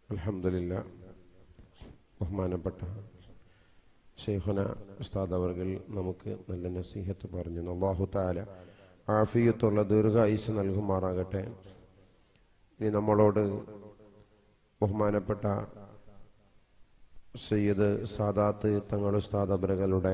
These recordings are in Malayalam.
അലഹമില്ല ബഹുമാനപ്പെട്ട ഷെയ്ഖുന ഉസ്താദ് അവർകൾ നമുക്ക് നല്ല നസീഹത്ത് പറഞ്ഞു അള്ളാഹു താല ആഫിയത്തുള്ള ദീർഘായുസ് നൽകുമാറാകട്ടെ ഇനി നമ്മളോട് ബഹുമാനപ്പെട്ട സയ്യിദ് സാദാത്ത് തങ്ങൾ ഉസ്താദ് അബറകളുടെ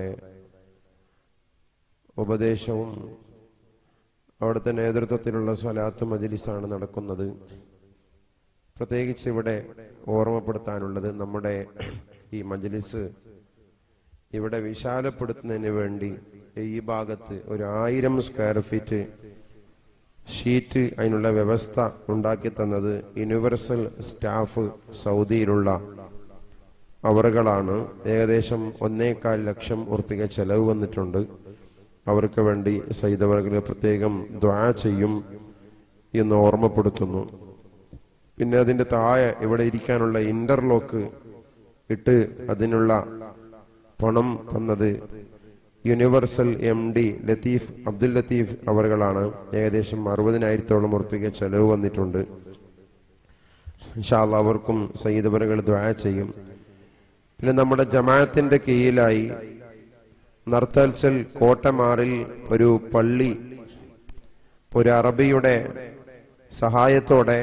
ഉപദേശവും അവിടുത്തെ നേതൃത്വത്തിലുള്ള സ്വലാത്ത് മജിലിസാണ് നടക്കുന്നത് പ്രത്യേകിച്ച് ഇവിടെ ഓർമ്മപ്പെടുത്താനുള്ളത് നമ്മുടെ ഈ മജ്ലിസ് ഇവിടെ വിശാലപ്പെടുത്തുന്നതിന് വേണ്ടി ഈ ഭാഗത്ത് ഒരു ആയിരം സ്ക്വയർ ഫീറ്റ് ഷീറ്റ് അതിനുള്ള വ്യവസ്ഥ ഉണ്ടാക്കി തന്നത് യൂണിവേഴ്സൽ സ്റ്റാഫ് സൗദിയിലുള്ള അവറുകളാണ് ഏകദേശം ഒന്നേകാൽ ലക്ഷം ഉറപ്പിക ചെലവ് വന്നിട്ടുണ്ട് അവർക്ക് വേണ്ടി സൈതവർകൾ പ്രത്യേകം ദ്വാ ചെയ്യും എന്ന് ഓർമ്മപ്പെടുത്തുന്നു പിന്നെ അതിന്റെ താഴെ ഇവിടെ ഇരിക്കാനുള്ള ഇന്റർലോക്ക് ഇട്ട് അതിനുള്ള പണം തന്നത് universal M D Latheef Abdul Latheef അവറുകളാണ് ഏകദേശം അറുപതിനായിരത്തോളം ഉറപ്പിക ചെലവ് വന്നിട്ടുണ്ട് ഇൻഷാല്ല അവർക്കും സയ്യിദവറുകൾ ദ്വാ ചെയ്യും പിന്നെ നമ്മുടെ ജമാഅത്തിന്റെ കീഴിലായി നർത്തൽസൽ കോട്ടമാറിൽ ഒരു പള്ളി ഒരു അറബിയുടെ സഹായത്തോടെ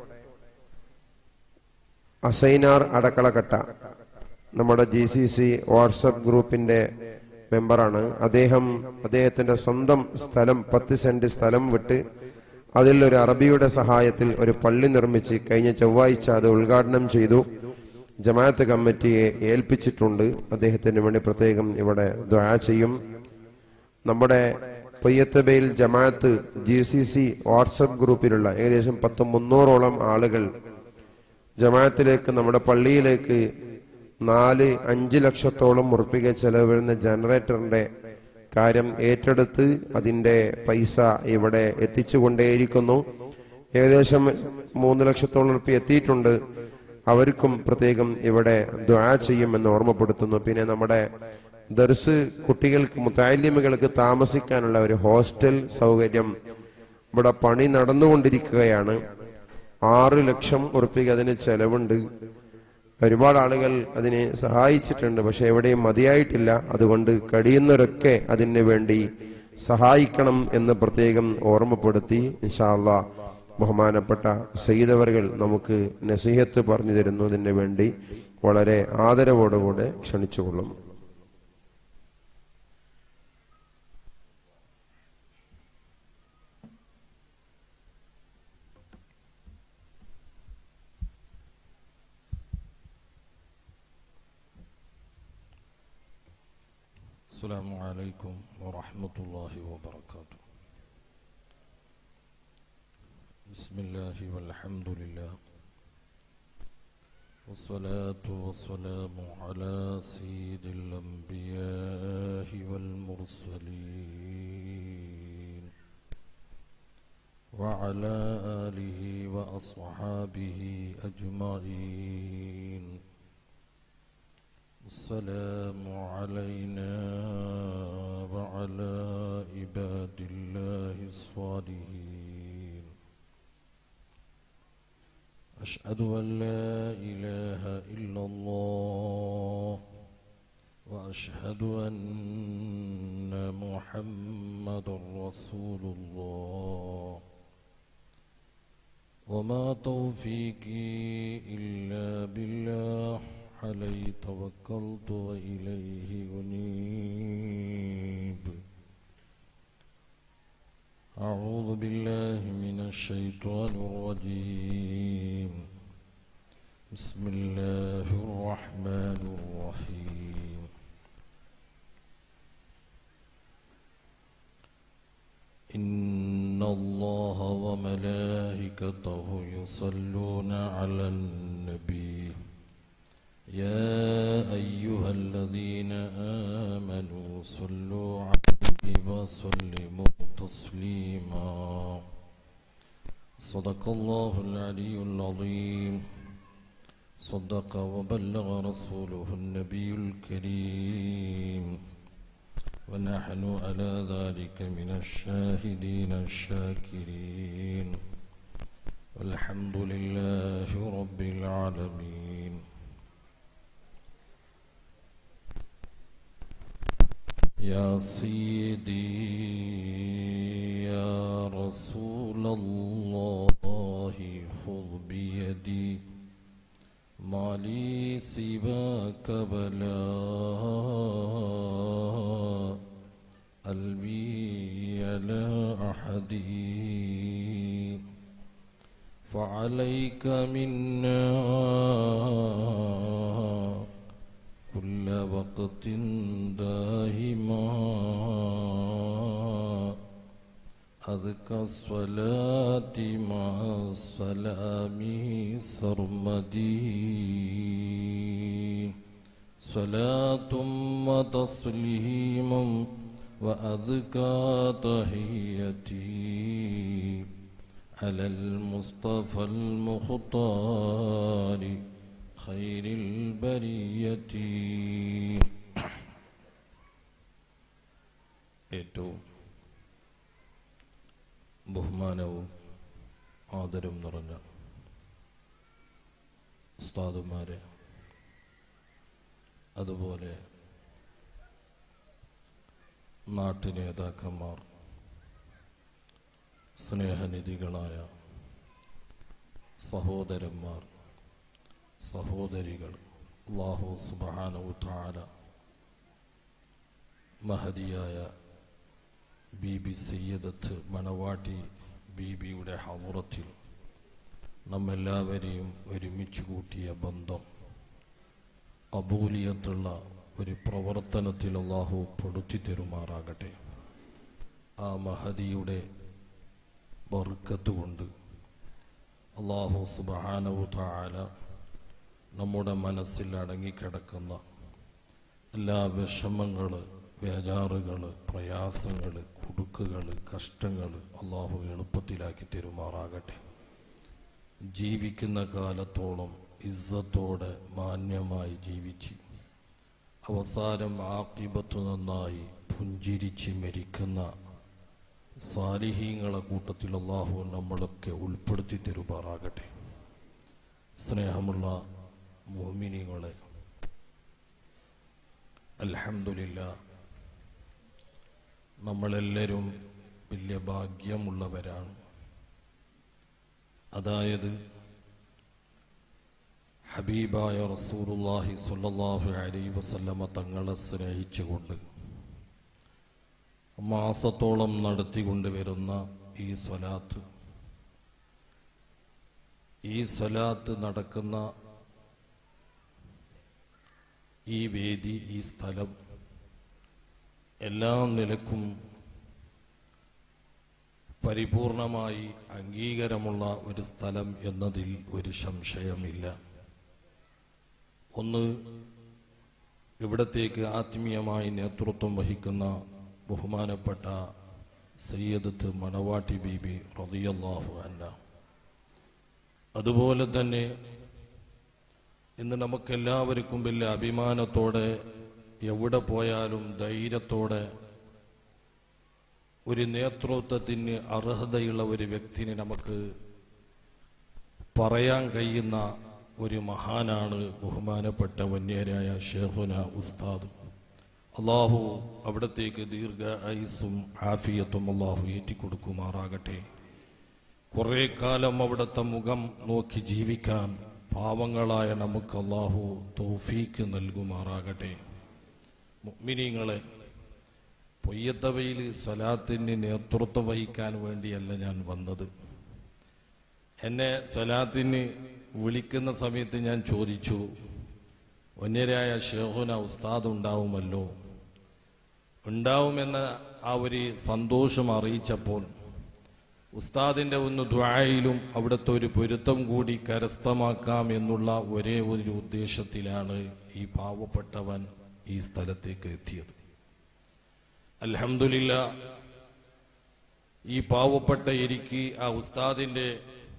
അസൈനാർ അടക്കളക്കട്ട നമ്മുടെ ജി സി സി വാട്സപ്പ് ഗ്രൂപ്പിന്റെ മെമ്പറാണ് അദ്ദേഹം അദ്ദേഹത്തിന്റെ സ്വന്തം സ്ഥലം പത്ത് സെന്റ് സ്ഥലം വിട്ട് അതിൽ ഒരു അറബിയുടെ സഹായത്തിൽ ഒരു പള്ളി നിർമ്മിച്ച് കഴിഞ്ഞ ചൊവ്വാഴ്ച അത് ഉദ്ഘാടനം ചെയ്തു ജമാഅത്ത് കമ്മിറ്റിയെ ഏൽപ്പിച്ചിട്ടുണ്ട് അദ്ദേഹത്തിന് വേണ്ടി പ്രത്യേകം ഇവിടെ ദ്വാ ചെയ്യും നമ്മുടെ പൊയ്യത്തബയിൽ ജമാഅത്ത് ജി സി സി വാട്സപ്പ് ഗ്രൂപ്പിലുള്ള ഏകദേശം പത്ത് മുന്നൂറോളം ആളുകൾ ജമാഅത്തിലേക്ക് നമ്മുടെ പള്ളിയിലേക്ക് നാല് അഞ്ച് ലക്ഷത്തോളം ഉറപ്പിക ചെലവ് വരുന്ന ജനറേറ്ററിന്റെ കാര്യം ഏറ്റെടുത്ത് അതിന്റെ പൈസ ഇവിടെ എത്തിച്ചുകൊണ്ടേയിരിക്കുന്നു ഏകദേശം മൂന്ന് ലക്ഷത്തോളം ഉറുപ്പ്യ എത്തിയിട്ടുണ്ട് അവർക്കും പ്രത്യേകം ഇവിടെ ദ്വാ ചെയ്യുമെന്ന് ഓർമ്മപ്പെടുത്തുന്നു പിന്നെ നമ്മുടെ ദർസ് കുട്ടികൾക്ക് മുത്താലിമുകൾക്ക് താമസിക്കാനുള്ള ഒരു ഹോസ്റ്റൽ സൗകര്യം ഇവിടെ പണി നടന്നുകൊണ്ടിരിക്കുകയാണ് ആറ് ലക്ഷം ഉറുപ്പിക അതിന് ചെലവുണ്ട് ഒരുപാട് ആളുകൾ അതിനെ സഹായിച്ചിട്ടുണ്ട് പക്ഷെ എവിടെയും മതിയായിട്ടില്ല അതുകൊണ്ട് കഴിയുന്നവരൊക്കെ അതിന് വേണ്ടി സഹായിക്കണം എന്ന് പ്രത്യേകം ഓർമ്മപ്പെടുത്തി ഇൻഷാല്ല ബഹുമാനപ്പെട്ട സയ്യിദവറുകൾ നമുക്ക് നസീഹത്ത് പറഞ്ഞു തരുന്നതിന് വേണ്ടി വളരെ ആദരവോടുകൂടെ ക്ഷണിച്ചുകൊള്ളും السلام عليكم ورحمة الله وبركاته بسم الله والحمد لله والصلاة والسلام على سيد الأنبياء والمرسلين وعلى آله وأصحابه أجمعين السلام علينا وعلى عباد الله الصالحين أشهد أن لا إله إلا الله وأشهد أن محمد رسول الله وما توفيقي إلا بالله عليه توكلت وإليه أنيب أعوذ بالله من الشيطان الرجيم بسم الله الرحمن الرحيم إن الله وملائكته يصلون على النبي يا أيها الذين آمنوا صلوا عليه وسلموا تسليما صدق الله العلي العظيم صدق وبلغ رسوله النبي الكريم ونحن على ذلك من الشاهدين الشاكرين والحمد لله رب العالمين يا سيدي يا رسول الله خذ بيدي ما لي سواك بلا قلبي لا أحدي فعليك منا كل وقت دائما أذكى الصلاة مع السلام سرمدي صلاة وتسليم وأذكى تحيتي على المصطفى المختار خير البرية ഏറ്റവും ബഹുമാനവും ആദരവും നിറഞ്ഞ ഉസ്താദുമാരെ അതുപോലെ നാട്ടു നേതാക്കന്മാർ സ്നേഹനിധികളായ സഹോദരന്മാർ സഹോദരികൾ അള്ളാഹു സുബാനവു താല മഹതിയായ ബി ബി സയ്യദത്ത് മണവാട്ടി ബീബിയുടെ ഹമുറത്തിൽ നമ്മെല്ലാവരെയും ഒരുമിച്ച് കൂട്ടിയ ബന്ധം അബൂലിയത്തുള്ള ഒരു പ്രവർത്തനത്തിൽ അള്ളാഹു പെടുത്തി തരുമാറാകട്ടെ ആ മഹദിയുടെ ബർക്കത്ത് കൊണ്ട് അള്ളാഹു സുബാനവു താല നമ്മുടെ മനസ്സിൽ അടങ്ങിക്കിടക്കുന്ന എല്ലാ വിഷമങ്ങൾ വേജാറുകൾ പ്രയാസങ്ങൾ കുടുക്കുകൾ കഷ്ടങ്ങൾ അള്ളാഹു എളുപ്പത്തിലാക്കി തരുമാറാകട്ടെ ജീവിക്കുന്ന കാലത്തോളം ഇസ്സത്തോടെ മാന്യമായി ജീവിച്ച് അവസാനം ആക്കിബത്ത് നന്നായി പുഞ്ചിരിച്ച് മരിക്കുന്ന സാലിഹീങ്ങളെ കൂട്ടത്തിൽ അള്ളാഹു നമ്മളൊക്കെ ഉൾപ്പെടുത്തി തരുമാറാകട്ടെ സ്നേഹമുള്ള മോമിനികളെ അൽഹംദുലില്ല നമ്മളെല്ലാവരും വലിയ ഭാഗ്യമുള്ളവരാണ് അതായത് ഹബീബായ റസൂലുള്ളാഹി സ്വല്ലല്ലാഹു അലൈഹി വസല്ലമ തങ്ങളെ സ്നേഹിച്ചുകൊണ്ട് മാസത്തോളം നടത്തിക്കൊണ്ടുവരുന്ന ഈ സ്വലാത്ത് ഈ സ്വലാത്ത് നടക്കുന്ന ഈ വേദി ഈ സ്ഥലം എല്ലാ നിലക്കും പരിപൂർണമായി അംഗീകാരമുള്ള ഒരു സ്ഥലം എന്നതിൽ ഒരു സംശയമില്ല ഒന്ന് ഇവിടത്തേക്ക് ആത്മീയമായി നേതൃത്വം വഹിക്കുന്ന ബഹുമാനപ്പെട്ട സയ്യദത്ത് മണവാട്ടി ബീബി റളിയല്ലാഹു അന്ന അതുപോലെ തന്നെ ഇന്ന് നമുക്കെല്ലാവർക്കും വലിയ അഭിമാനത്തോടെ എവിടെ പോയാലും ധൈര്യത്തോടെ ഒരു നേതൃത്വത്തിന് അർഹതയുള്ള ഒരു വ്യക്തിനെ നമുക്ക് പറയാൻ കഴിയുന്ന ഒരു മഹാനാണ് ബഹുമാനപ്പെട്ട വന്യരായ ഷേഖുന ഉസ്താദ് അള്ളാഹു അവിടത്തേക്ക് ദീർഘ ഐസും ആഫിയത്തും അള്ളാഹു ഏറ്റിക്കൊടുക്കുമാറാകട്ടെ കുറെ കാലം അവിടുത്തെ മുഖം നോക്കി ജീവിക്കാൻ പാവങ്ങളായ നമുക്ക് അള്ളാഹു തൗഫീക്ക് നൽകുമാറാകട്ടെ മുഅ്മിനീങ്ങളെ പൊയ്യത്തവയിൽ സ്വലാത്തിന് നേതൃത്വം വഹിക്കാൻ വേണ്ടിയല്ല ഞാൻ വന്നത് എന്നെ സ്വലാത്തിന് വിളിക്കുന്ന സമയത്ത് ഞാൻ ചോദിച്ചു വന്യരായ ഷേഹുന ഉസ്താദ് ഉണ്ടാവുമല്ലോ ഉണ്ടാവുമെന്ന ആ ഒരു സന്തോഷം അറിയിച്ചപ്പോൾ ഉസ്താദിന്റെ ഒന്ന് ദ്വായയിലും അവിടുത്തെ ഒരു പൊരുത്തം കൂടി കരസ്ഥമാക്കാം എന്നുള്ള ഒരേ ഒരു ഉദ്ദേശത്തിലാണ് ഈ പാവപ്പെട്ടവൻ ഈ സ്ഥലത്തേക്ക് എത്തിയത് അൽഹംദുലില്ല ഈ പാവപ്പെട്ട എനിക്ക് ആ ഉസ്താദിന്റെ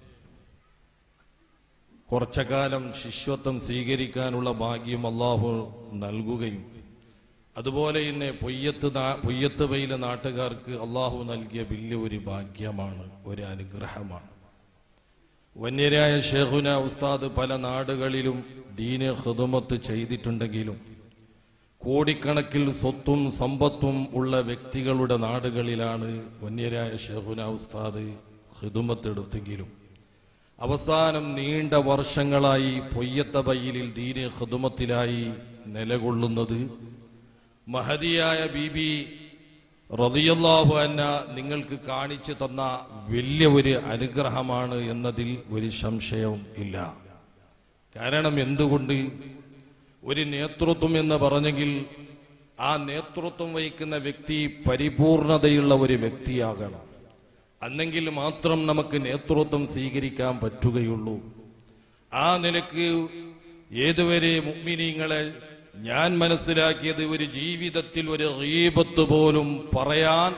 കുറച്ചകാലം ശിഷ്യത്വം സ്വീകരിക്കാനുള്ള ഭാഗ്യം അള്ളാഹു നൽകുകയും അതുപോലെ തന്നെ പൊയ്യത്ത് നാ- പൊയ്യത്ത് വയിലെ നാട്ടുകാർക്ക് അള്ളാഹു നൽകിയ വലിയ ഒരു ഭാഗ്യമാണ് ഒരു അനുഗ്രഹമാണ് വന്യരായ ഷേഖുന ഉസ്താദ് പല നാടുകളിലും ദീന് ഹിദമത്ത് ചെയ്തിട്ടുണ്ടെങ്കിലും കോടിക്കണക്കിൽ സ്വത്തും സമ്പത്തും ഉള്ള വ്യക്തികളുടെ നാടുകളിലാണ് വന്യരായ ഷെഹുന ഉസ്താദ് ഹിദുമത്തെടുത്തെങ്കിലും അവസാനം നീണ്ട വർഷങ്ങളായി പൊയ്യത്ത ബയ്യിലിൽ ദീന് ഹിദുമത്തിലായി നിലകൊള്ളുന്നത് മഹതിയായ ബീബി റതിയല്ലാഹു അന്ന നിങ്ങൾക്ക് കാണിച്ചു തന്ന വലിയ ഒരു അനുഗ്രഹമാണ് എന്നതിൽ ഒരു സംശയവും ഇല്ല കാരണം എന്തുകൊണ്ട് ഒരു നേതൃത്വം എന്ന് പറഞ്ഞെങ്കിൽ ആ നേതൃത്വം വഹിക്കുന്ന വ്യക്തി പരിപൂർണതയുള്ള ഒരു വ്യക്തിയാകണം അന്നെങ്കിൽ മാത്രം നമുക്ക് നേതൃത്വം സ്വീകരിക്കാൻ പറ്റുകയുള്ളൂ ആ നിലക്ക് ഏതുവരെ മുഗ്മിനീങ്ങളെ ഞാൻ മനസ്സിലാക്കിയത് ഒരു ജീവിതത്തിൽ ഒരു റീബത്ത് പോലും പറയാൻ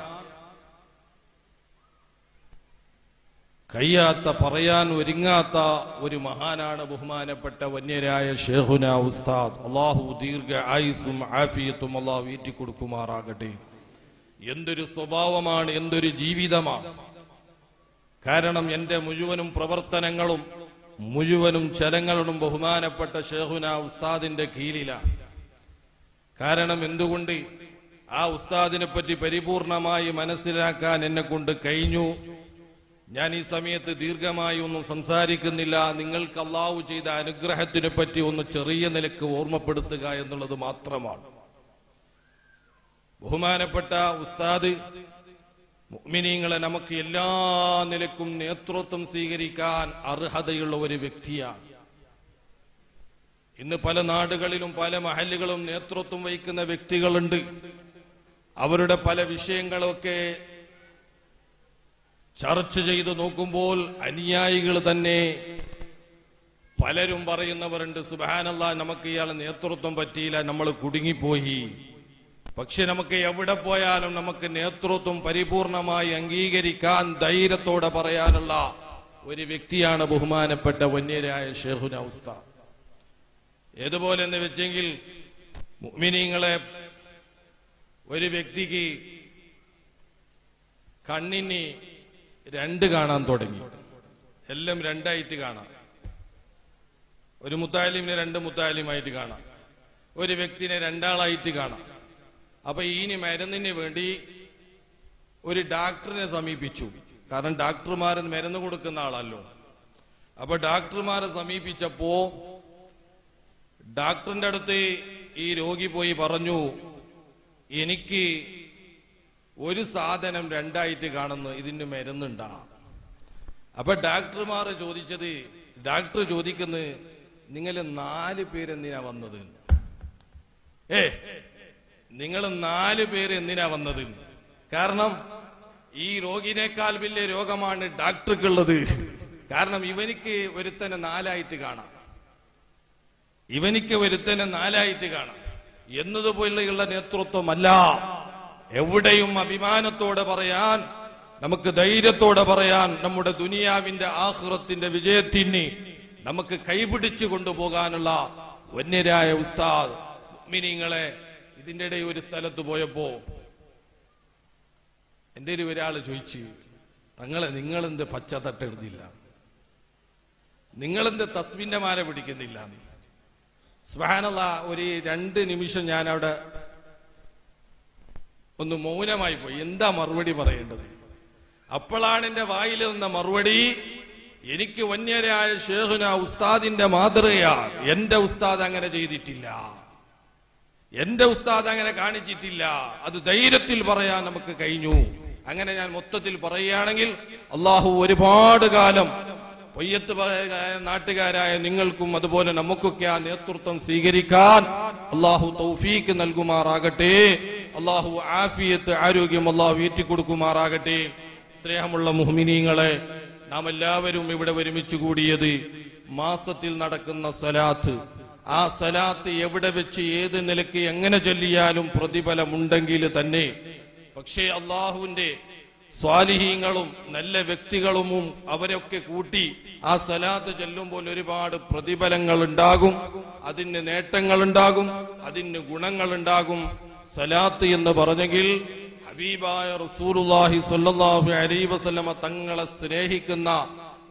കഴിയാത്ത പറയാൻ ഒരുങ്ങാത്ത ഒരു മഹാനാണ് ബഹുമാനപ്പെട്ട വന്യരായ ഷേഖുന ഉസ്താദ് അള്ളാഹു ദീർഘ ആയുസും ആഫിയത്തും അള്ളാഹു വീറ്റിക്കൊടുക്കുമാറാകട്ടെ എന്തൊരു സ്വഭാവമാണ് എന്തൊരു ജീവിതമാണ് കാരണം എന്റെ മുഴുവനും പ്രവർത്തനങ്ങളും മുഴുവനും ചലങ്ങളും ബഹുമാനപ്പെട്ട ഷേഖുന ഉസ്താദിന്റെ കീഴിലാണ് കാരണം എന്തുകൊണ്ട് ആ ഉസ്താദിനെ പറ്റി പരിപൂർണമായി മനസ്സിലാക്കാൻ എന്നെ കൊണ്ട് കഴിഞ്ഞു ഞാൻ ഈ സമയത്ത് ദീർഘമായി ഒന്നും സംസാരിക്കുന്നില്ല നിങ്ങൾക്ക് അള്ളാഹു ചെയ്ത അനുഗ്രഹത്തിനെ പറ്റി ഒന്ന് ചെറിയ നിലക്ക് ഓർമ്മപ്പെടുത്തുക എന്നുള്ളത് മാത്രമാണ് ബഹുമാനപ്പെട്ട ഉസ്താദ് മുഅ്മിനീങ്ങളെ നമുക്ക് എല്ലാ നിലക്കും നേതൃത്വം സ്വീകരിക്കാൻ അർഹതയുള്ള ഒരു വ്യക്തിയാണ് ഇന്ന് പല നാടുകളിലും പല മഹല്ലുകളും നേതൃത്വം വഹിക്കുന്ന വ്യക്തികളുണ്ട് അവരുടെ പല വിഷയങ്ങളൊക്കെ ചർച്ച ചെയ്ത് നോക്കുമ്പോൾ അനുയായികൾ തന്നെ പലരും പറയുന്നവരുണ്ട് സുബാനല്ല നമുക്ക് ഇയാളെ നേതൃത്വം പറ്റിയില്ല നമ്മൾ കുടുങ്ങിപ്പോയി പക്ഷെ നമുക്ക് എവിടെ പോയാലും നമുക്ക് നേതൃത്വം പരിപൂർണമായി അംഗീകരിക്കാൻ ധൈര്യത്തോടെ പറയാനുള്ള ഒരു വ്യക്തിയാണ് ബഹുമാനപ്പെട്ട വന്യരായ ഷെഹുന ഉസ്ത ഏതുപോലെ എന്ന് വെച്ചെങ്കിൽ മുഅ്മിനീങ്ങളെ ഒരു വ്യക്തിക്ക് കണ്ണിന് രണ്ട് കാണാൻ തുടങ്ങി എല്ലാം രണ്ടായിട്ട് കാണാം ഒരു മുത്താലിമിനെ രണ്ട് മുത്താലിമായിട്ട് കാണാം ഒരു വ്യക്തിനെ രണ്ടാളായിട്ട് കാണാം അപ്പൊ ഈനി മരുന്നിന് വേണ്ടി ഒരു ഡാക്ടറിനെ സമീപിച്ചു കാരണം ഡാക്ടർമാർ മരുന്ന് കൊടുക്കുന്ന ആളല്ലോ അപ്പൊ ഡാക്ടർമാരെ സമീപിച്ചപ്പോ ഡാക്ടറിന്റെ അടുത്ത് ഈ രോഗി പോയി പറഞ്ഞു എനിക്ക് ഒരു സാധനം രണ്ടായിട്ട് കാണുന്നു ഇതിന് മരുന്നുണ്ടാ അപ്പൊ ഡാക്ടർമാർ ചോദിച്ചത് ഡാക്ടർ ചോദിക്കുന്നത് നിങ്ങൾ നാല് പേരെന്തിനാ വന്നത് ഏ നിങ്ങൾ നാല് പേര് എന്തിനാ വന്നത് കാരണം ഈ രോഗിനേക്കാൾ വലിയ രോഗമാണ് ഡാക്ടർക്കുള്ളത് കാരണം ഇവനിക്ക് ഒരുത്തനെ നാലായിട്ട് കാണാം ഇവനിക്ക് ഒരുത്തനെ നാലായിട്ട് കാണാം എന്നതുപോലെയുള്ള നേതൃത്വമല്ല എവിടെയും അഭിമാനത്തോടെ പറയാൻ നമുക്ക് ധൈര്യത്തോടെ പറയാൻ നമ്മുടെ ദുനിയാവിന്റെ ആഹ്റത്തിന്റെ വിജയത്തിന് നമുക്ക് കൈപിടിച്ചു കൊണ്ടുപോകാനുള്ള വന്യരായ ഉസ്താദ് മിനിങ്ങളെ ഇതിന്റെ ഇടയിൽ ഒരു സ്ഥലത്ത് പോയപ്പോ എന്റെ ഒരു ഒരാള് ചോദിച്ചു തങ്ങളെ നിങ്ങളെന്ത് പച്ച തട്ടെഴുതില്ല നിങ്ങളെന്ത് തസ്മിന്റെ മാല പിടിക്കുന്നില്ല സ്വാനല്ല ഒരു രണ്ട് നിമിഷം ഞാൻ അവിടെ ഒന്ന് മൗനമായി പോയി എന്താ മറുപടി പറയേണ്ടത് അപ്പോഴാണ് എന്റെ വായിൽ നിന്ന മറുപടി എനിക്ക് വന്യരായ ഷേഖുന ഉസ്താദിന്റെ മാതൃകയാണ് എന്റെ ഉസ്താദ് അങ്ങനെ ചെയ്തിട്ടില്ല എന്റെ ഉസ്താദ് അങ്ങനെ കാണിച്ചിട്ടില്ല അത് ധൈര്യത്തിൽ പറയാൻ നമുക്ക് കഴിഞ്ഞു അങ്ങനെ ഞാൻ മൊത്തത്തിൽ പറയുകയാണെങ്കിൽ അള്ളാഹു ഒരുപാട് കാലം പൊയ്യത്ത് പറയുക- നാട്ടുകാരായ നിങ്ങൾക്കും അതുപോലെ നമുക്കൊക്കെ ആ നേതൃത്വം സ്വീകരിക്കാൻ അള്ളാഹു തൗഫീക്ക് നൽകുമാറാകട്ടെ അള്ളാഹു ആഫിയത്ത് ആരോഗ്യം അള്ളാഹു ഏറ്റിക്കൊടുക്കുമാറാകട്ടെ സ്നേഹമുള്ള മുഹ്മിനീങ്ങളെ നാം എല്ലാവരും ഇവിടെ ഒരുമിച്ച് കൂടിയത് മാസത്തിൽ നടക്കുന്ന സ്വലാത്ത് ആ സലാത്ത് എവിടെ വെച്ച് ഏത് നിലയ്ക്ക് എങ്ങനെ ചൊല്ലിയാലും പ്രതിഫലമുണ്ടെങ്കിൽ തന്നെ പക്ഷേ അള്ളാഹുവിന്റെ സ്വാലിഹീങ്ങളും നല്ല വ്യക്തികളും അവരൊക്കെ കൂട്ടി ആ സലാത്ത് ചെല്ലുമ്പോൾ ഒരുപാട് പ്രതിഫലങ്ങൾ ഉണ്ടാകും അതിന് നേട്ടങ്ങൾ ഉണ്ടാകും അതിന് ഗുണങ്ങൾ ഉണ്ടാകും സലാത്ത് എന്ന് പറഞ്ഞെങ്കിൽ ഹബീബായ റസൂലുള്ളാഹി സ്വല്ലല്ലാഹു അലൈഹി വസല്ലമ തങ്ങളെ സ്നേഹിക്കുന്ന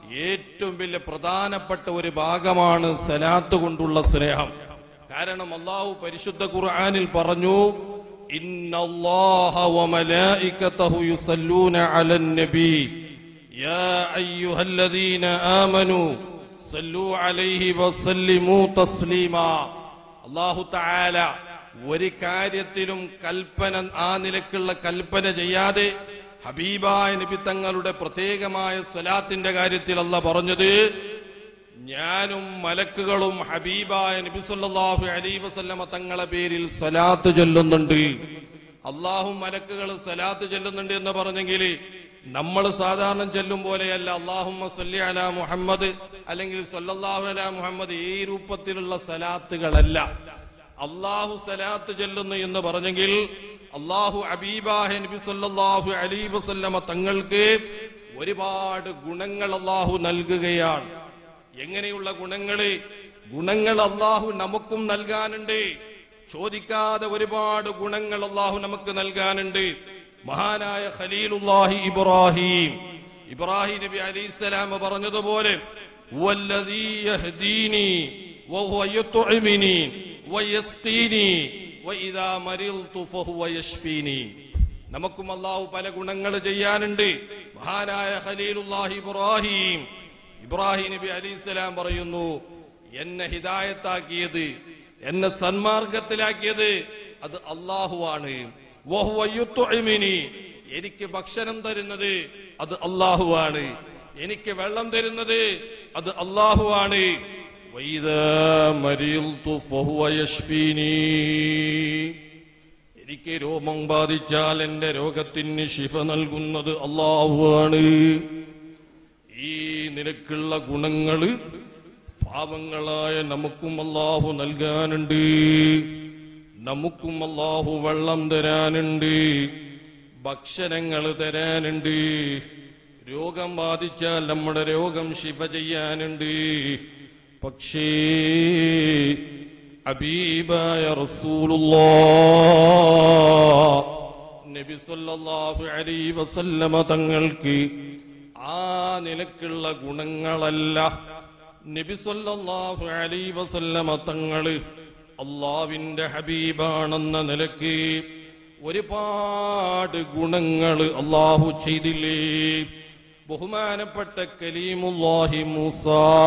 ഏറ്റവും വലിയ പ്രധാനപ്പെട്ട ഒരു ഭാഗമാണ് സലാത്ത് കൊണ്ടുള്ള സ്നേഹം കാരണം അള്ളാഹു പരിശുദ്ധ ഖുർആനിൽ പറഞ്ഞു ഇന്നല്ലാഹ വമലായികതഹു യുസല്ലൂന അലൻ നബി യാ അയ്യുഹല്ലദീന ആമനു സല്ലു അലൈഹി വസല്ലിമു തസ്ലീമാ അള്ളാഹു തആല ഒരു കാര്യത്തിലും കൽപ്പന ആ നിലക്കുള്ള കൽപ്പന ചെയ്യാതെ ഹബീബായ നബി തങ്ങളുടെ പ്രത്യേകമായ സ്വലാത്തിന്റെ കാര്യത്തിൽ അല്ല പറഞ്ഞത് ഞാനും മലക്കുകളും ഹബീബായ നബി സല്ലല്ലാഹു അലൈഹി വസല്ലമ തങ്ങളെ പേരിൽ സ്വലാത്ത് ചൊല്ലുന്നുണ്ട് അള്ളാഹു മലക്കുകൾ സ്വലാത്ത് ചൊല്ലുന്നുണ്ട് എന്ന് പറഞ്ഞെങ്കിൽ നമ്മൾ സാധാരണ ചെല്ലും പോലെയല്ല അള്ളാഹുമ്മ സല്ലി അല മുഹമ്മദ് അല്ലെങ്കിൽ സല്ലല്ലാഹു അല മുഹമ്മദ് ഈ രൂപത്തിലുള്ള സലാത്തുകളല്ല അള്ളാഹു സലാത്ത് ചെല്ലുന്നു എന്ന് പറഞ്ഞെങ്കിൽ അള്ളാഹു അബീബാഹ നബി സല്ലല്ലാഹു അലൈഹി വസല്ലമ തങ്ങൾക്ക് ഒരുപാട് ഗുണങ്ങൾ അള്ളാഹു നൽകുകയാണ് എങ്ങനെയുള്ള ഗുണങ്ങള് ഗുണങ്ങൾ അള്ളാഹു നമുക്കും നൽകാനുണ്ട് ചോദിക്കാതെ ഒരുപാട് ഗുണങ്ങൾ അള്ളാഹു നമുക്ക് നൽകാനുണ്ട് മഹാനായ ഖലീലുല്ലാഹി ഇബ്രാഹിം ഇബ്രാഹിം നബി അലൈഹിസ്സലാം പറഞ്ഞതുപോലെ "വല്ലദീ യഹ്ദീനി വഹുവ യുത്ഇമിനി വയസ്ഖീനി വഇദാ മരിൽതു ഫഹുവ യശ്ഫീനി നമുക്കും അള്ളാഹു പല ഗുണങ്ങൾ ചെയ്യാനുണ്ട് മഹാനായ ഖലീലുല്ലാഹി ഇബ്രാഹിം ഇബ്രാഹിം നബി അലൈഹിസ്സലാം പറയുന്നു എന്നെ ഹിദായത്താക്കിയത് എന്നെ സന്മാർഗത്തിലാക്കിയത് അത് അള്ളാഹുവാണ് വഹുവ യുത്ഇമിനി. എനിക്ക് ഭക്ഷണം തരുന്നത് അത് അള്ളാഹുവാണ് എനിക്ക് വെള്ളം തരുന്നത് അത് അള്ളാഹുവാണ് വൈദാ മരിൽതു ഫഹുവ യശ്ഫീനി. എനിക്ക് രോമം ബാധിച്ചാൽ എന്റെ രോഗത്തിന് ശിഫ നൽകുന്നത് അള്ളാഹുവാണ് ഈ നിലക്കുള്ള ഗുണങ്ങള് പാവങ്ങളായ നമുക്കും അള്ളാഹു നൽകാനുണ്ട് നമുക്കും അള്ളാഹു വെള്ളം തരാനുണ്ട് ഭക്ഷണങ്ങൾ തരാനുണ്ട് രോഗം ബാധിച്ചാൽ നമ്മുടെ രോഗം ശിഫ ചെയ്യാനുണ്ട് പക്ഷേ അബീബായ റസൂലുള്ളാ നബി സല്ലല്ലാഹു അലൈഹി വസല്ലമ തങ്ങൾക്ക് ആ നിലക്കുള്ള ഗുണങ്ങളല്ല നബി സല്ലല്ലാഹു അലൈഹി വസല്ലമ തങ്ങള് അള്ളാവിന്റെ ഹബീബാണെന്ന നിലക്ക് ഒരുപാട് ഗുണങ്ങൾ അള്ളാഹു ചെയ്തില്ലേ ബഹുമാനപ്പെട്ട കലീമുല്ലാഹി മൂസ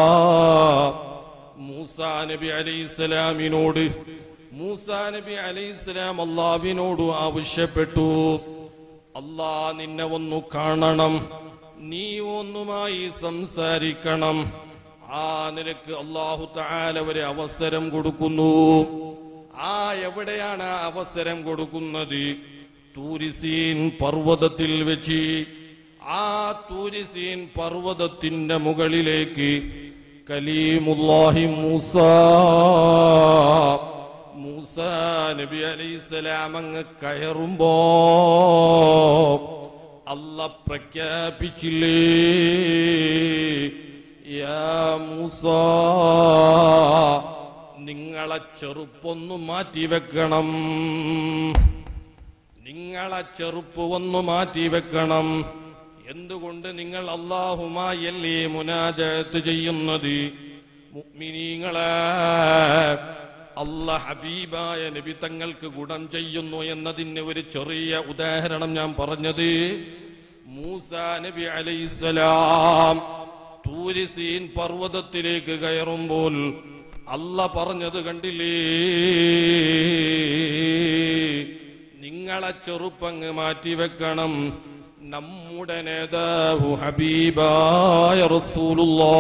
മൂസ നബി അലൈഹിസ്സലാമിനോട് മൂസ നബി അലൈഹിസ്സലാം അള്ളാവിനോട് ആവശ്യപ്പെട്ടു അല്ലാ നിന്നെ ഒന്ന് കാണണം നീ ഒന്നുമായി സംസാരിക്കണം ആ നിനക്ക് അള്ളാഹു താല ഒരു അവസരം കൊടുക്കുന്നു ആ എവിടെയാണ് ആ അവസരം കൊടുക്കുന്നത് തൂരിസീൻ പർവ്വതത്തിൽ വെച്ച് ആ തൂരിസീൻ പർവ്വതത്തിന്റെ മുകളിലേക്ക് കലീമുല്ലാഹി മൂസ മൂസ നബി അലൈഹിസ്സലാം അങ്ങ് കയറുമ്പോ അല്ല പ്രഖ്യാപിച്ചില്ലേ യാ മൂസ നിങ്ങളെ ചെറുപ്പൊന്നു മാറ്റിവെക്കണം നിങ്ങളെ ചെറുപ്പ് ഒന്ന് മാറ്റിവെക്കണം എന്തുകൊണ്ട് നിങ്ങൾ അള്ളാഹുമായല്ലേ മുനാജത്ത് ചെയ്യുന്നത് മുഅ്മിനീങ്ങളെ അല്ല ഹബീബായ നബി തങ്ങൾക്ക് ഗുണം ചെയ്യുന്നു എന്നതിന് ഒരു ചെറിയ ഉദാഹരണം ഞാൻ പറഞ്ഞത് മൂസ നബി അലൈസലാം തൂരിസീൻ പർവ്വതത്തിലേക്ക് കയറുമ്പോൾ അല്ല പറഞ്ഞത് കണ്ടില്ലേ നിങ്ങളെ ചെറുപ്പങ്ങ് മാറ്റിവെക്കണം നമ്മുടെ നേതാവ് ഹബീബായ റസൂലുള്ളാ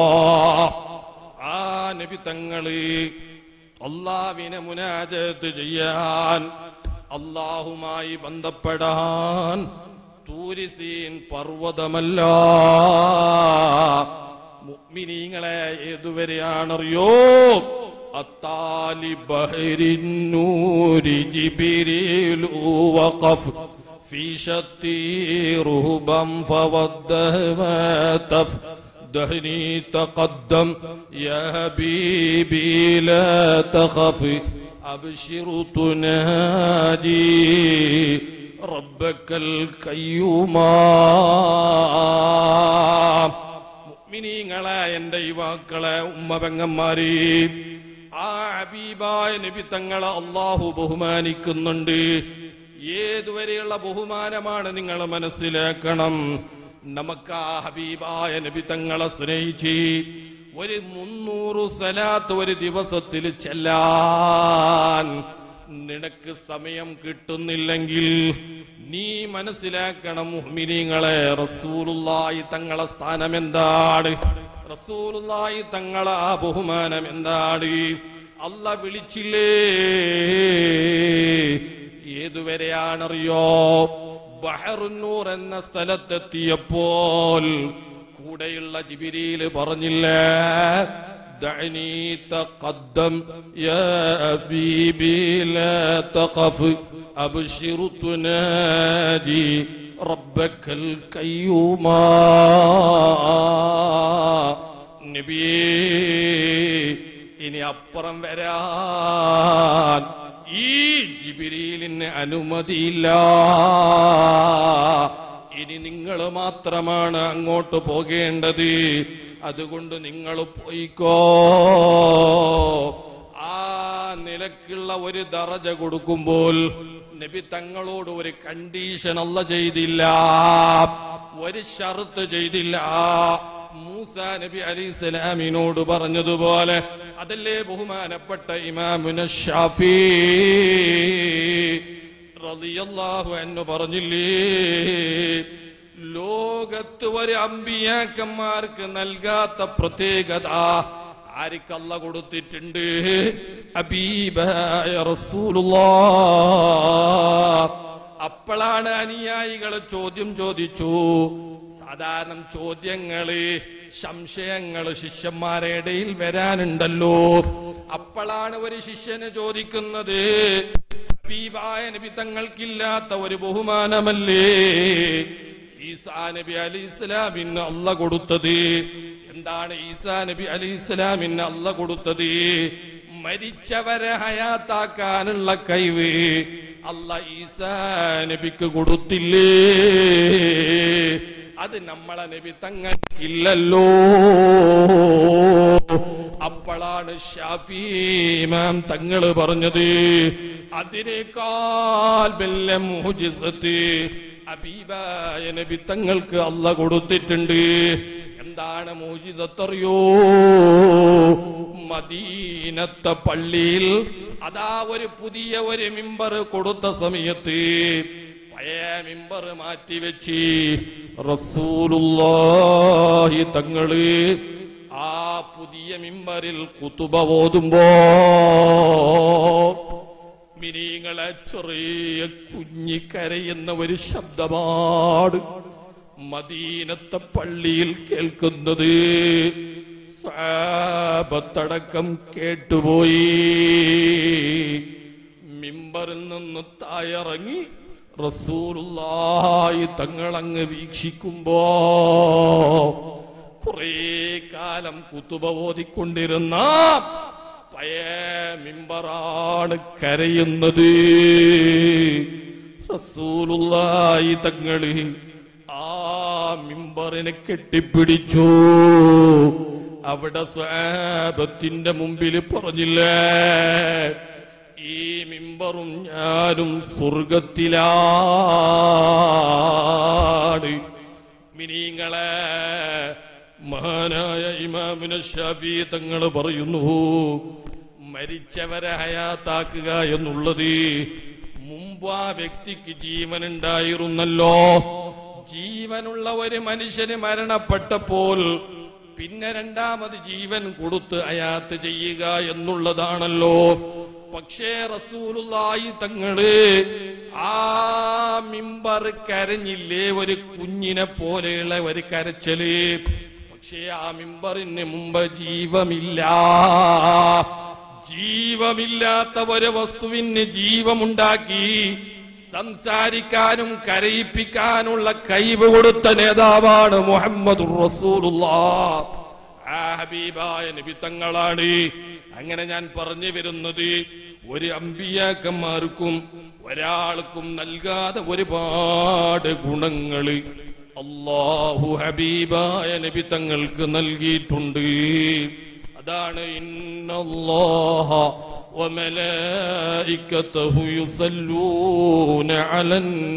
ആ നബി തങ്ങള് അള്ളാവിനെ മുനാജത്ത് ചെയ്യാൻ അള്ളാഹുമായി ബന്ധപ്പെടാൻ തൂരിസീൻ പർവ്വതമല്ല മുഅ്മിനീങ്ങളെ ഏതുവരെയാണറിയോ അത്താലി ബഹരിന്നൂരി ജിബിരിലു വഖഫ് في شتي رهبا فوده واتف دهني تقدم يا حبيبي لا تخف أبشر تنادي ربك القيوم എന്റെ യുവാക്കളെ ഉമ്മ പെങ്ങന്മാരെ ആ ഹബീബായ നബി തങ്ങളെ അള്ളാഹു ബഹുമാനിക്കുന്നുണ്ട് ഏതുവരെയുള്ള ബഹുമാനമാണ് നിങ്ങൾ മനസ്സിലാക്കണം നമുക്ക് ആ ഹബീബായ നബി തങ്ങളെ സ്നേഹിച്ച് ഒരു മുന്നൂറ് സലാത്ത് ഒരു ദിവസത്തിൽ ചെല്ലാൻ നിനക്ക് സമയം കിട്ടുന്നില്ലെങ്കിൽ നീ മനസ്സിലാക്കണം മുഹ്മിനീങ്ങളെ റസൂലുള്ളാഹി തങ്ങളെ സ്ഥാനം എന്താണ് റസൂലുള്ളാഹി തങ്ങളെ ആ ബഹുമാനം എന്താണ് അല്ല വിളിച്ചില്ലേ ഏതുവരെയാണറിയോ ബഹറുന്നൂർ എന്ന സ്ഥലത്തെത്തിയപ്പോൾ കൂടെയുള്ള ജിബിരിയിൽ പറഞ്ഞില്ലേ دعني تقدم يا أبيبي لا تقف أبشر تنادي ربك القيوم നബിയേ ഇനി അപ്പുറം വരാൻ ഈ ജിബിരിലിന് അനുമതിയില്ല ഇനി നിങ്ങൾ മാത്രമാണ് അങ്ങോട്ട് പോകേണ്ടത് അതുകൊണ്ട് നിങ്ങൾ പോയിക്കോ ആ നിലക്കുള്ള ഒരു ദറജ കൊടുക്കുമ്പോൾ നബി തങ്ങളോട് ഒരു കണ്ടീഷൻ അല്ല ചെയ്തില്ല ഒരു ഷർത്ത് ചെയ്തില്ല മൂസ നബി അലി സ്വലാമിനോട് പറഞ്ഞതുപോലെ അതല്ലേ ബഹുമാനപ്പെട്ട ഇമാമുന ഷാഫി റളിയല്ലാഹു അൻഹു പറഞ്ഞില്ലേ ലോകത്ത് ഒരു അമ്പിയാക്കന്മാർക്ക് നൽകാത്ത പ്രത്യേകത ആർക്കല്ല കൊടുത്തിട്ടുണ്ട് അബീബായ റസൂലുള്ളാ അപ്പോഴാണ് അനുയായികൾ ചോദ്യം ചോദിച്ചു സാധാരണ ചോദ്യങ്ങള് സംശയങ്ങള് ശിഷ്യന്മാരെ ഇടയിൽ വരാനുണ്ടല്ലോ അപ്പോഴാണ് ഒരു ശിഷ്യന് ചോദിക്കുന്നത് ഹബീബായ നബി തങ്ങൾക്കില്ലാത്ത ഒരു ബഹുമാനമല്ലേ ഈസാ നബി അലി ഇസ്ലാമിന് അല്ല കൊടുത്തത് എന്താണ് ഈസാ നബി അലി ഇസ്ലാമിന് അല്ല കൊടുത്തത് മരിച്ചവരെ ഹയാത്താക്കാനുള്ള കഴിവ് അല്ല ഈസാ നബിക്ക് കൊടുത്തില്ലേ അത് നമ്മളെ നബി തങ്ങൾക്കില്ലല്ലോ അപ്പോഴാണ് ഷാഫി ഇമാം തങ്ങള് പറഞ്ഞത് അതിനേക്കാൾ വലിയ മുജിസത്ത് അബീബായ നബി തങ്ങൾക്ക് അല്ല കൊടുത്തിട്ടുണ്ട് എന്താണ് മോചിതത്തറിയോ മദീനത്തെ പള്ളിയിൽ അതാ ഒരു പുതിയ ഒരു മിമ്പർ കൊടുത്ത സമയത്ത് പഴയ മിമ്പർ മാറ്റിവെച്ച് റസൂലുള്ളാഹി തങ്ങള് ആ പുതിയ മിമ്പറിൽ കുത്തുബ ഓതുമ്പോ മിനിങ്ങളെ ചെറിയ കുഞ്ഞിക്കരയുന്ന ഒരു ശബ്ദമാണ് മദീനത്തെ പള്ളിയിൽ കേൾക്കുന്നത് സാപത്തടക്കം കേട്ടുപോയി മിമ്പറിൽ നിന്ന് തായറങ്ങി റസൂലുള്ളാഹി തങ്ങളങ്ങ് വീക്ഷിക്കുമ്പോ കുറേ കാലം കുത്തുബ ഓതിക്കൊണ്ടിരുന്ന പഴയ മിമ്പറാണ് കരയുന്നത് റസൂലുള്ളാഹി തങ്ങള് ആ മിമ്പറിനെ കെട്ടിപ്പിടിച്ചു അവിടെ സ്വാപത്തിന്റെ മുമ്പിൽ പറഞ്ഞില്ലേ ഈ മിമ്പറും ഞാനും സ്വർഗത്തിലാണ് മിനിങ്ങളെ മഹാനായ ഇമാമിന ഷാഫി തങ്ങൾ പറയുന്നു മരിച്ചവരെ ഹയാത്താക്കുക എന്നുള്ളത് മുമ്പ് ആ വ്യക്തിക്ക് ജീവനുണ്ടായിരുന്നല്ലോ ജീവനുള്ള ഒരു മനുഷ്യന് മരണപ്പെട്ടപ്പോൾ പിന്നെ രണ്ടാമത് ജീവൻ കൊടുത്ത് അയാത്ത് ചെയ്യുക എന്നുള്ളതാണല്ലോ പക്ഷേ റസൂലുള്ളാഹി തങ്ങള് ആ മിമ്പർ കരഞ്ഞില്ലേ ഒരു കുഞ്ഞിനെ പോലെയുള്ള ഒരു കരച്ചല് പക്ഷേ ആ മിമ്പറിന് മുമ്പ് ജീവമില്ല ജീവമില്ലാത്ത ഒരു വസ്തുവിന് ജീവമുണ്ടാക്കി സംസാരിക്കാനും കരയിപ്പിക്കാനുള്ള കഴിവ് കൊടുത്ത നേതാവാണ് മുഹമ്മദ് ആ ഹബീബായ നബി തങ്ങളാണ് അങ്ങനെ ഞാൻ പറഞ്ഞു വരുന്നത് ഒരു അമ്പിയാക്കന്മാർക്കും ഒരാൾക്കും നൽകാതെ ഒരുപാട് ഗുണങ്ങള് അള്ളാഹു ഹബീബായ നബി തങ്ങൾക്ക് നൽകിയിട്ടുണ്ട് അതാണ് ഇന്നല്ലാഹ وملائكته يصلون على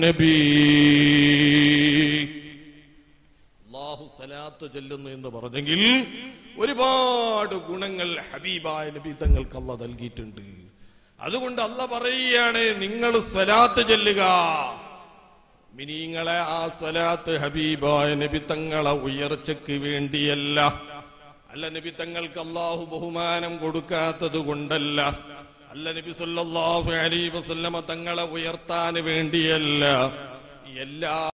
النبي അള്ളാഹു സലാത്ത് ചൊല്ലുന്നു എന്ന് പറഞ്ഞെങ്കിൽ ഒരുപാട് ഗുണങ്ങൾ ഹബീബായ നബി തങ്ങൾക്ക് അല്ല നൽകിയിട്ടുണ്ട് അതുകൊണ്ട് അല്ല പറയുകയാണ് നിങ്ങൾ സ്വലാത്ത് ചെല്ലുക മിനിങ്ങളെ ആ സ്വലാത്ത് ഹബീബായ നബി തങ്ങളെ ഉയർച്ചയ്ക്ക് വേണ്ടിയല്ല അല്ല നബി തങ്ങൾക്ക് അള്ളാഹു ബഹുമാനം കൊടുക്കാത്തത് കൊണ്ടല്ല അല്ല നബി സല്ലല്ലാഹു അലൈഹി വസല്ലമ തങ്ങളെ ഉയർത്താൻ വേണ്ടിയല്ല എല്ലാ